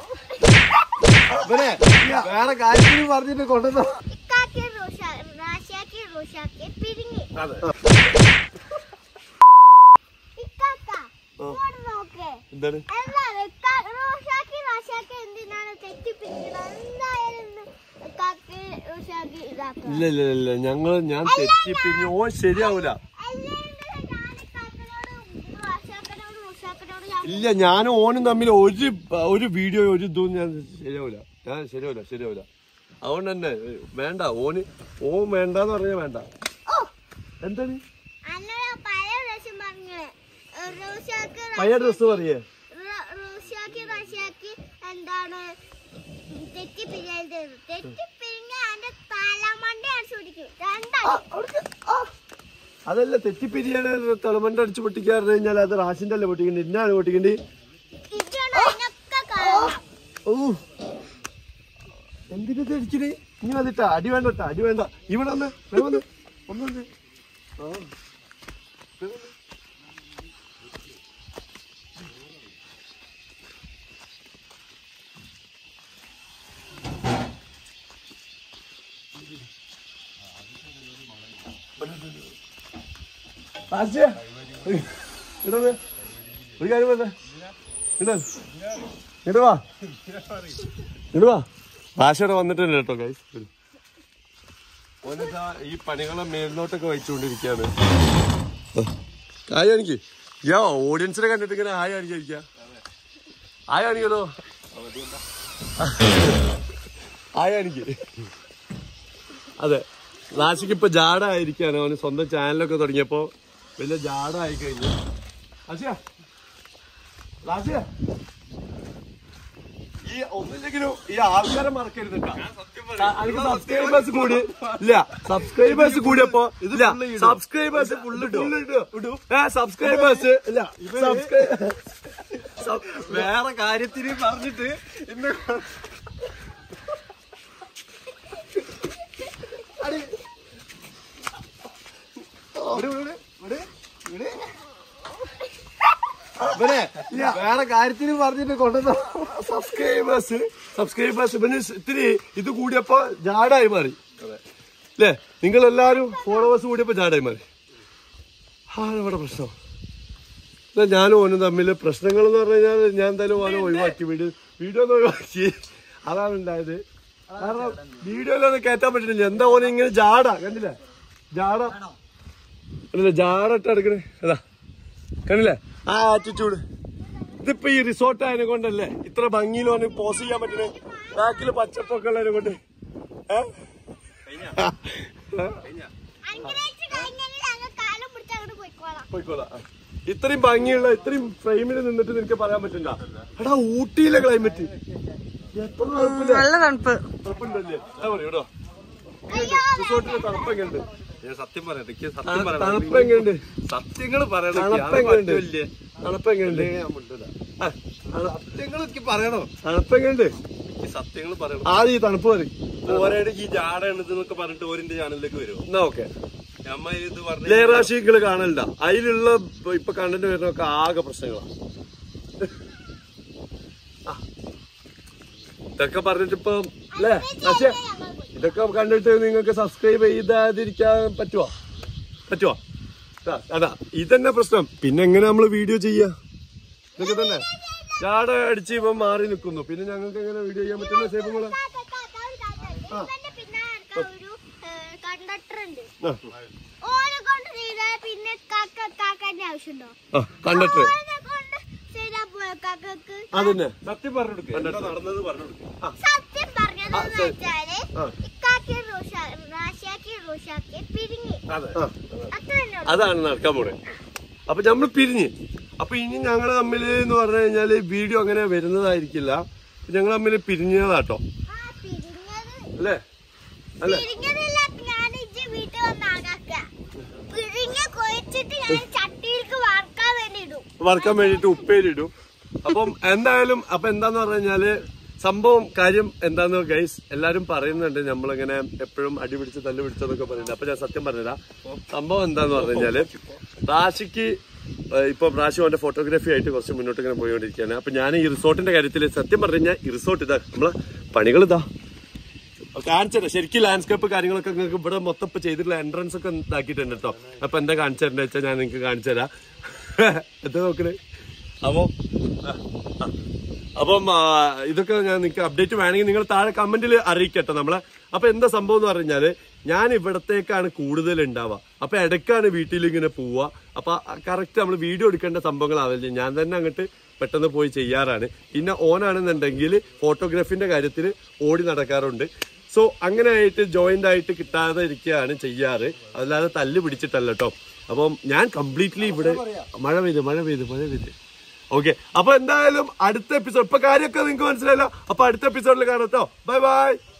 ഇവനെ വേറെ കാര്യത്തിന് പറഞ്ഞിട്ട് കൊണ്ടുവന്നോ ഇക്കാക്കി റോഷാ റാഷിയാക്കി റോഷാക്കി പിരിഞ്ഞ് അതെ ഇക്കാക്ക ഇങ്ങോട്ട് നോക്ക് എന്താണ് എന്താണ് ഇക്ക- റോഷാക്കി റാഷിയാക്കി എന്തിനാണ് തെറ്റിപ്പിരിക്കുന്നത് എന്തായാലും ഇന്ന് ഇക്കാക്കി റോഷാക്കി ഇതാക്കണം ഇല്ല ഇല്ല ഇല്ല ഞങ്ങള് ഞാൻ തെറ്റി പിന്നെ ഓൻ ശരിയാവൂല അല്ലെങ്കിൽ ഞാൻ ഇക്കാക്കനോടും റാഷിയാക്കനോടും റോഷാക്കനോടും ഞാൻ ഇല്ല ഞാനും ഓനും തമ്മിൽ ഒരു ഒരു വീഡിയോ ഒരു ഇതും ഞാൻ ശരിയാവൂല ഞാൻ ശരിയാവൂല ശരിയാവൂല അതുകൊണ്ട് തന്നെ വേണ്ട ഓന് ഓൻ വേണ്ടെന്ന് പറഞ്ഞാ വേണ്ട എന്താണ് അന്നോട് പഴയ പ്രാവശ്യം പറഞ്ഞത് റോഷാക്ക് പഴയ ഡ്രസ് പറയേ റോഷാക്കി റാഷിയാക്കി എന്താണ് തെറ്റിപ്പിരിയരുത് തെറ്റിപ്പിരിഞ്ഞ എന്റെ തലമണ്ട അടിച്ചു പിടിക്കും രണ്ടായി അതല്ല തെറ്റിപ്പിരിയാണ് തലമണ്ട അടിച്ച് പൊട്ടിക്കാറ് കഴിഞ്ഞാൽ അത് റാഷിന്റെ അല്ലേ പൊട്ടിക്കണ്ടി ഇന്നാണ് പൊട്ടിക്കണ്ടി ഇതാണ് അതിനൊക്കെ കാരണം ഓ എന്തിനാ അടിക്കണേ ഇനി വന്നിട്ടാ അടി വേണ്ട ട്ടാ, അടി വേണ്ട ഇവിടെ വന്ന് ഇവിടെ വന്ന് ഒന്ന് വന്ന് ആ ഇവിടെ വന്ന്. ആശയ ഇടത് ഒരു കാര്യം പറഞ്ഞ ഇട ഇടുവാ ഇടുവാ ഭാഷയുടെ വന്നിട്ടുണ്ട് കേട്ടോ ഗൈസ് ഓനിതാ ഈ പണികളെ മേൽനോട്ടൊക്കെ വഹിച്ചുകൊണ്ടിരിക്കുകയാണ് ഹായ് എനിക്ക് യാ ഓഡിയൻസിനെ കണ്ടിട്ട് ഇങ്ങനെ ഹായ് കാണിക്കാ ഹായ് കാണിക്കലോ ഹായ് കാണിക്ക് അതെ റാശിക്ക് ഇപ്പൊ ജാട ആയിരിക്കാണ് അവന് സ്വന്തം ചാനലൊക്കെ തുടങ്ങിയപ്പോ വലിയ ജാട ആയി കഴിഞ്ഞു റാശിയ റാശിയ ഈ ഒന്നില്ലെങ്കിലും ഈ ആൾക്കാരെ മറക്കരുത് സബ്സ്ക്രൈബേഴ്സ് കൂടി ഇല്ല സബ്സ്ക്രൈബേഴ്സ് കൂടിയപ്പോ ഇല്ല സബ്സ്ക്രൈബേഴ്സ് സബ്സ്ക്രൈബേഴ്സ് ഇല്ല subscri- sub- വേറെ കാര്യത്തിന് പറഞ്ഞിട്ട് ഇന്ന് അടി. ഇവിടെ, ഇവിടെ, ഇവിടെ, ഇവിടെ. ഇവനെ വേറെ കാര്യത്തിന് പറഞ്ഞിട്ട് കൊണ്ടുവന്ന സബ്സ്ക്രൈബേഴ്സ് സബ്സ്ക്രൈബേഴ്സ് ഇവന് ഇത്തിരി ഇത് കൂടിയപ്പോ ജാടായി മാറി അല്ലേ നിങ്ങൾ എല്ലാരും ഫോളോവേഴ്സ് കൂടിയപ്പോ ജാടായി മാറി ആണ് ഇവിടെ പ്രശ്നം ഇല്ല, ഞാനും ഓനും തമ്മിൽ പ്രശ്നങ്ങൾ എന്ന് പറഞ്ഞു കഴിഞ്ഞാൽ ഞാൻ എന്തായാലും ഓനെ ഒഴിവാക്കി വീഡിയോ വീഡിയോ ഒന്ന് ഒഴിവാക്കി അതാണ് ഉണ്ടായത് കാരണം വീഡിയോയിലൊന്നും കയറ്റാൻ പറ്റുന്നില്ല എന്താ ഓനെ ഇങ്ങനെ ജാട കണ്ടില്ലേ ജാട അല്ല ജാടട്ട് എടുക്കണേ അതാ കണ്ടില്ലേ ആ ആറ്റിറ്റ്യൂഡ് ഇതിപ്പോ ഈ റിസോർട്ട് ആയതിനെ കൊണ്ടല്ലേ ഇത്ര ഭംഗിയിൽ ഓന് പോസ് ചെയ്യാൻ പറ്റണേ ബാക്കില് പച്ചപ്പൊക്കെ ഉള്ളതിനെ കൊണ്ട് ഏ? ഏ? അങ്ങനെ കഴിഞ്ഞാൽ ഞങ്ങൾ കാലം പിടിച്ച് അങ്ങോട്ട് പോയിക്കോളാം പോയിക്കോളാം ആ. ഇത്രയും ഭംഗിയുള്ള ഇത്രയും ഫ്രെയിമിൽ നിന്നിട്ട് നിനക്ക് പറയാൻ പറ്റില്ല എടാ ഊട്ടിയിലെ ക്ലൈമറ്റ് എത്ര തണുപ്പില്ല നല്ല തണുപ്പ് തണുപ്പുണ്ടല്ലേ ആ പറയൂ കേട്ടോ അയ്യോ റിസോർട്ടിലെ തണുപ്പെങ്ങുണ്ട് ഞാൻ സത്യം പറയാം എനിക്ക് സത്യം പറയാം തണുപ്പെങ്ങുണ്ട് സത്യങ്ങൾ പറയണം തണുപ്പെങ്ങുണ്ട് തണുപ്പെങ്ങുണ്ട് ആ, സത്യങ്ങൾ എനിക്ക് പറയണോ തണുപ്പെങ്ങുണ്ട് എനിക്ക് സത്യങ്ങൾ പറയണം ആദ്യം ഈ തണുപ്പ് പറയും ഓരോട് ഈ ജാട എന്നൊക്കെ പറഞ്ഞിട്ട് ഓരിന്റെ ചാനലിലേക്ക് വരുമോ എന്നാ ഓക്കെ അമ്മ ഇത് പറഞ്ഞു ലേറാശികള് കാണണ്ട അതിലുള്ള ഇപ്പൊ- ഇപ്പൊ കണ്ടന്റ് വരുന്നൊക്കെ ആകെ പ്രശ്നങ്ങളാണ് ആ. ഇതൊക്കെ പറഞ്ഞിട്ട് ഇപ്പൊ അല്ലേ പക്ഷേ ഇതൊക്കെ കണ്ടിട്ട് നിങ്ങൾക്ക് സബ്സ്ക്രൈബ് ചെയ്താതിരിക്കാൻ പറ്റുമോ പറ്റുമോ ആ, അതാ ഇതന്നെ പ്രശ്നം പിന്നെ എങ്ങനെ നമ്മള് വീഡിയോ ചെയ്യാ ഇതൊക്കെ തന്നെ ചാട അടിച്ച് ഇവൻ മാറി നിൽക്കുന്നു പിന്നെ ഞങ്ങൾക്ക് എങ്ങനെ വീഡിയോ ചെയ്യാൻ പറ്റുന്ന സേഫുകള് ഇവന്റെ പിന്നാലെ നടക്കാൻ ഒരു കണ്ടക്ടർ ഉണ്ട് ആ ഓനെ കൊണ്ട് ചെയ്താൽ പിന്നെ കാക്ക കാക്കാന്റെ ആവശ്യമുണ്ടോ ആ കണ്ടിട്ട് ഓനെ കൊണ്ട് ചെയ്താൽ പോയ കാക്കക്ക് അതന്നെ സത്യം പറഞ്ഞു കൊടുക്കുക എന്താ നടന്നത് പറഞ്ഞു കൊടുക്കുക സത്യം പറഞ്ഞതെന്ന് വെച്ചാല് ആ. ഇക്കാക്കി റോഷാ റാഷിയാക്കി റോഷാക്കി പിരിഞ്ഞ് അതെ ആ അത്ര തന്നെ ഉള്ളൂ. അതാണ് നടക്കാൻ പോണേ അപ്പൊ നമ്മൾ പിരിഞ്ഞ് അപ്പൊ ഇനി ഞങ്ങൾ തമ്മിൽ എന്ന് പറഞ്ഞു കഴിഞ്ഞാല് വീഡിയോ അങ്ങനെ വരുന്നതായിരിക്കില്ല ഞങ്ങൾ തമ്മിൽ പിരിഞ്ഞതാട്ടോ ആ പിരിഞ്ഞത് അല്ലേ അല്ലേ പിരിഞ്ഞതല്ല ഞാൻ ഇജ്ജ് വീട്ടിൽ വന്ന് ആകാക്ക പിരിഞ്ഞ കൊഴിച്ചിട്ട് ഞാൻ ചട്ടിയിലേക്ക് വറക്കാൻ വേണ്ടി ഇടും വറുക്കാൻ വേണ്ടിട്ട് ഉപ്പേരിടും അപ്പം എന്തായാലും അപ്പൊ എന്താന്ന് പറഞ്ഞു കഴിഞ്ഞാല് സംഭവം കാര്യം എന്താന്ന് ഗൈസ് എല്ലാരും പറയുന്നുണ്ട് നമ്മളിങ്ങനെ എപ്പോഴും അടി പിടിച്ച് തല്ല് പിടിച്ചെന്നൊക്കെ പറയുന്നത് അപ്പൊ ഞാൻ സത്യം പറഞ്ഞുതരാം സംഭവം എന്താന്ന് പറഞ്ഞു കഴിഞ്ഞാല് റാഷിക്ക് ഏഹ്, ഇപ്പൊ പ്രാവശ്യം അവന്റെ ഫോട്ടോഗ്രാഫി ആയിട്ട് കുറച്ച് മുന്നോട്ട് ഇങ്ങനെ പോയിക്കൊണ്ടിരിക്കുകയാണ് അപ്പൊ ഞാൻ ഈ റിസോർട്ടിന്റെ കാര്യത്തിൽ സത്യം പറഞ്ഞു കഴിഞ്ഞാൽ ഈ റിസോർട്ട് ഇതാ നമ്മളെ പണികൾ ഇതാ കാണിച്ചത് ശരിക്കും ലാൻഡ്സ്കേപ്പ് കാര്യങ്ങളൊക്കെ നിങ്ങൾക്ക് ഇവിടെ മൊത്തം ഇപ്പൊ ചെയ്തിട്ടുള്ള എൻട്രൻസ് ഒക്കെ ഇതാക്കിയിട്ടുണ്ട് കേട്ടോ അപ്പൊ എന്താ കാണിച്ചു തരേണ്ടത് വെച്ചാൽ ഞാൻ നിങ്ങൾക്ക് കാണിച്ചു തരാം എന്താ നോക്കണേ അപ്പോ ആ, ആ. അപ്പം ആ, ഇതൊക്കെ ഞാൻ നിങ്ങൾക്ക് അപ്ഡേറ്റ് വേണമെങ്കിൽ നിങ്ങൾ താഴെ കമന്റിൽ അറിയിക്കട്ടെ നമ്മളെ അപ്പൊ എന്താ സംഭവം എന്ന് പറഞ്ഞാല് ഞാൻ ഇവിടത്തേക്കാണ് കൂടുതൽ ഉണ്ടാവുക അപ്പൊ ഇടയ്ക്കാണ് വീട്ടിൽ ഇങ്ങനെ പോവുക അപ്പൊ കറക്റ്റ് നമ്മൾ വീഡിയോ എടുക്കേണ്ട സംഭവങ്ങളാവില്ല ഞാൻ തന്നെ അങ്ങോട്ട് പെട്ടെന്ന് പോയി ചെയ്യാറാണ് പിന്നെ ഓനാണെന്നുണ്ടെങ്കിൽ ഫോട്ടോഗ്രാഫിന്റെ കാര്യത്തിൽ ഓടി നടക്കാറുണ്ട് സോ അങ്ങനെ ആയിട്ട് ജോയിന്റ് ആയിട്ട് കിട്ടാതെ ഇരിക്കുകയാണ് ചെയ്യാറ് അല്ലാതെ തല്ല് പിടിച്ചിട്ടല്ല കേട്ടോ അപ്പം ഞാൻ കംപ്ലീറ്റ്ലി ഇവിടെ മഴ പെയ്ത് മഴ പെയ്ത് മഴ പെയ്ത് ഓക്കെ അപ്പൊ എന്തായാലും അടുത്ത എപ്പിസോഡ് ഇപ്പൊ കാര്യമൊക്കെ നിങ്ങൾക്ക് മനസ്സിലായല്ലോ അപ്പൊ അടുത്ത എപ്പിസോഡിൽ കാണാം കേട്ടോ ബൈ ബൈ